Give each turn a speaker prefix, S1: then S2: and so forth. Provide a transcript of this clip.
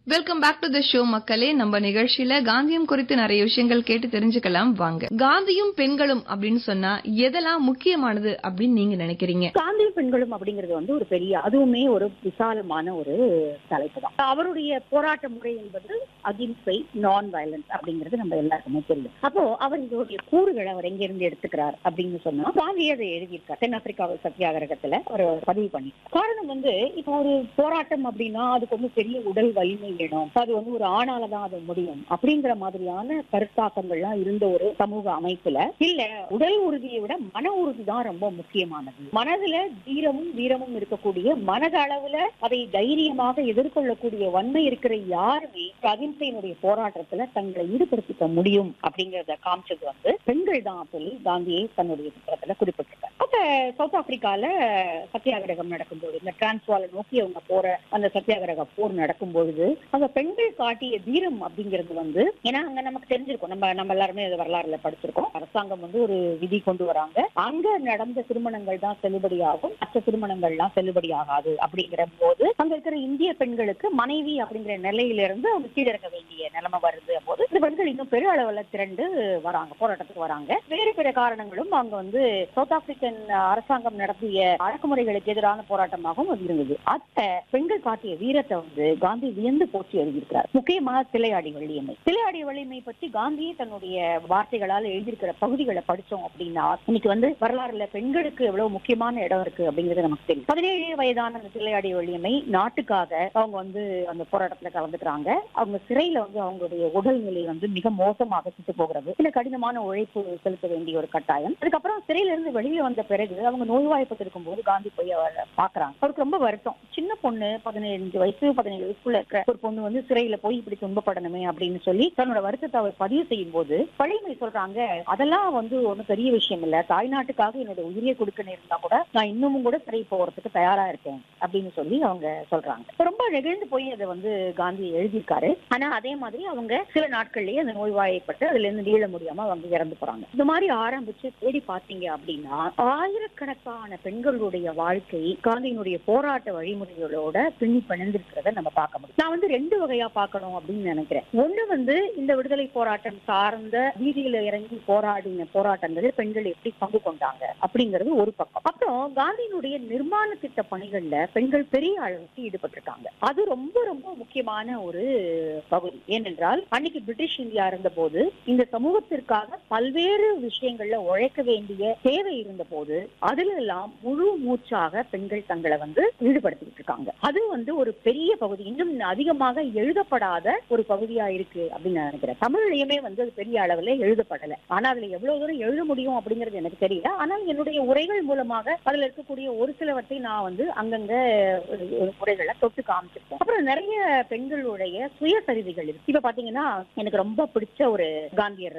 S1: welcome back to the show மக்களே நம்ம நிகழ்ச்சியில காந்தியம் குறித்து நிறைய விஷயங்கள் கேட்டு தெரிஞ்சுக்கலாம் வாங்க காந்தியும் பெண்களும் அப்படின்னு சொன்னா எதெல்லாம் முக்கியமானது அப்படின்னு நீங்க நினைக்கிறீங்க
S2: காந்தி பெண்களும் அப்படிங்கிறது வந்து ஒரு பெரிய அதுவுமே ஒரு விசாலமான ஒரு தலைப்பு தான் அவருடைய போராட்ட முறை என்பது அகிம்சை நான் வயலன்ஸ் அப்படிங்கிறது நம்ம எல்லாருக்குமே தெரியும் அப்போ அவர் இதோடைய கூறுகளை அவர் எங்க இருந்து எடுத்துக்கிறார் அப்படின்னு சொன்னா காந்தி அதை எழுதியிருக்கார் தென்னாப்பிரிக்காவில் சத்தியாகிரகத்துல ஒரு பதிவு பண்ணி காரணம் வந்து இப்போ ஒரு போராட்டம் அப்படின்னா அதுக்கு வந்து பெரிய உடல் வலிமை வேணும் அது வந்து ஒரு ஆணால தான் அது முடியும் அப்படிங்கிற மாதிரியான கருத்தாக்கங்கள்லாம் இருந்த ஒரு சமூக அமைப்புல இல்ல உடல் உறுதியை விட மன உறுதி தான் ரொம்ப முக்கியமானது மனதுல தீரமும் வீரமும் இருக்கக்கூடிய மனத அளவுல அதை தைரியமாக எதிர்கொள்ளக்கூடிய வன்மை இருக்கிற யாருமே அகிம்சையினுடைய போராட்டத்துல தங்களை ஈடுபடுத்திக்க முடியும் அப்படிங்கறத காமிச்சது வந்து பெண்கள் தான் சொல்லி காந்தியை தன்னுடைய புத்தகத்துல குறிப்பிட்டிருக்காரு அப்ப சவுத் ஆப்பிரிக்கால சத்தியாகிரகம் நடக்கும்போது இந்த டிரான்ஸ்வாலை நோக்கி அவங்க போற அந்த சத்தியாகிரக போர் நடக்கும் பொழுது அங்க பெண்கள் காட்டிய தீரம் அப்படிங்கிறது வந்து ஏன்னா அங்க நமக்கு தெரிஞ்சிருக்கும் நம்ம நம்ம எல்லாருமே அது வரலாறுல படிச்சிருக்கோம் அரசாங்கம் வந்து ஒரு விதி கொண்டு வராங்க அங்க நடந்த திருமணங்கள் தான் செல்லுபடியாகும் மற்ற திருமணங்கள்லாம் செல்லுபடி ஆகாது அப்படிங்கிற போது அங்க இருக்கிற இந்திய பெண்களுக்கு மனைவி அப்படிங்கிற நிலையிலிருந்து அவங்க கீழிறக்க வேண்டிய நிலைமை வருது போது இந்த பெண்கள் இன்னும் பெரிய அளவுல திரண்டு வராங்க போராட்டத்துக்கு வராங்க வேறு பிற காரணங்களும் அங்க வந்து சவுத் ஆப்பிரிக்கன் அரசாங்கம் நடத்திய அடக்குமுறைகளுக்கு எதிரான போராட்டமாகவும் அது இருந்தது அத்த பெண்கள் காட்டிய வீரத்தை வந்து காந்தி வியந்து போற்றி எழுதியிருக்கிறார் முக்கியமா சிலையாடி வள்ளியம்மை சிலையாடி வள்ளியம்மை பற்றி காந்தியே தன்னுடைய வார்த்தைகளால் எழுதியிருக்கிற பகுதிகளை படிச்சோம் அப்படின்னா இன்னைக்கு வந்து வரலாறுல பெண்களுக்கு எவ்வளவு முக்கியமான இடம் இருக்கு அப்படிங்கிறது நமக்கு தெரியும் பதினேழு வயதான அந்த சிலையாடி வள்ளியம்மை நாட்டுக்காக அவங்க வந்து அந்த போராட்டத்துல கலந்துக்கிறாங்க அவங்க சிறையில வந்து அவங்களுடைய உடல்நிலை வந்து மிக மோசமாக சுட்டு போகிறது சில கடினமான உழைப்பு செலுத்த வேண்டிய ஒரு கட்டாயம் அதுக்கப்புறம் சிறையில இருந்து வெளியில வந்த பிறகு அவங்க நோய்வாய்ப்பட்டு இருக்கும் போது காந்தி போய் அவரை பாக்குறாங்க அவருக்கு ரொம்ப வருத்தம் சின்ன பொண்ணு பதினஞ்சு வயசு பதினேழு வயசுக்குள்ள இருக்கிற ஒரு பொண்ணு வந்து சிறையில போய் இப்படி துன்பப்படணுமே அப்படின்னு சொல்லி தன்னோட வருத்தத்தை அவர் பதிவு செய்யும் போது பழையமை சொல்றாங்க அதெல்லாம் வந்து ஒண்ணும் பெரிய விஷயம் இல்ல தாய்நாட்டுக்காக என்னோட உயிரியை கொடுக்க நேர்ந்தா கூட நான் இன்னமும் கூட சிறை போறதுக்கு தயாரா இருக்கேன் அப்படின்னு சொல்லி அவங்க சொல்றாங்க ரொம்ப நெகிழ்ந்து போய் அதை வந்து காந்தி எழுதியிருக்காரு ஆனா அதே மாதிரி அவங்க சில நாட்கள்லயே அந்த நோய்வாய்ப்பட்டு அதுல இருந்து நீள முடியாம அவங்க இறந்து போறாங்க இந்த மாதிரி ஆரம்பிச்சு தேடி பார்த்தீங்க அப்படின்னா ஆயிரக்கணக்கான பெண்களுடைய வாழ்க்கை காந்தியினுடைய போராட்ட வழிமுறைகளோட பின்னி பிணைந்திருக்கிறத நம்ம பார்க்க முடியும் நான் வந்து ரெண்டு வகையா பார்க்கணும் அப்படின்னு நினைக்கிறேன் ஒண்ணு வந்து இந்த விடுதலை போராட்டம் சார்ந்த வீதியில இறங்கி போராடின போராட்டங்களில் பெண்கள் எப்படி பங்கு கொண்டாங்க அப்படிங்கிறது ஒரு பக்கம் அப்புறம் காந்தியினுடைய நிர்மாண திட்ட பணிகள்ல பெண்கள் பெரிய அளவுக்கு ஈடுபட்டிருக்காங்க அது ரொம்ப ரொம்ப முக்கியமான ஒரு பகுதி ஏனென்றால் அன்னைக்கு பிரிட்டிஷ் இந்தியா இருந்த போது இந்த சமூகத்திற்காக பல்வேறு விஷயங்கள்ல உழைக்க வேண்டிய தேவை இருந்த போது அதுல எல்லாம் முழு மூச்சாக பெண்கள் தங்களை வந்து ஈடுபடுத்திட்டு இருக்காங்க அது வந்து ஒரு பெரிய பகுதி இன்னும் அதிகமாக எழுதப்படாத ஒரு பகுதியா இருக்கு அப்படின்னு நான் நினைக்கிறேன் தமிழ்லயுமே வந்து அது பெரிய அளவுல எழுதப்படல ஆனா அதுல எவ்வளவு தூரம் எழுத முடியும் அப்படிங்கிறது எனக்கு தெரியல ஆனால் என்னுடைய உரைகள் மூலமாக அதுல இருக்கக்கூடிய ஒரு சிலவற்றை நான் வந்து அங்கங்க ஒரு- ஒரு முறைகளை தொட்டு காமிச்சிருக்கேன் அப்புறம் நிறைய பெண்களுடைய சுயசரிதைகள் இருக்கு இப்ப பாத்தீங்கன்னா எனக்கு ரொம்ப பிடிச்ச ஒரு காந்தியர்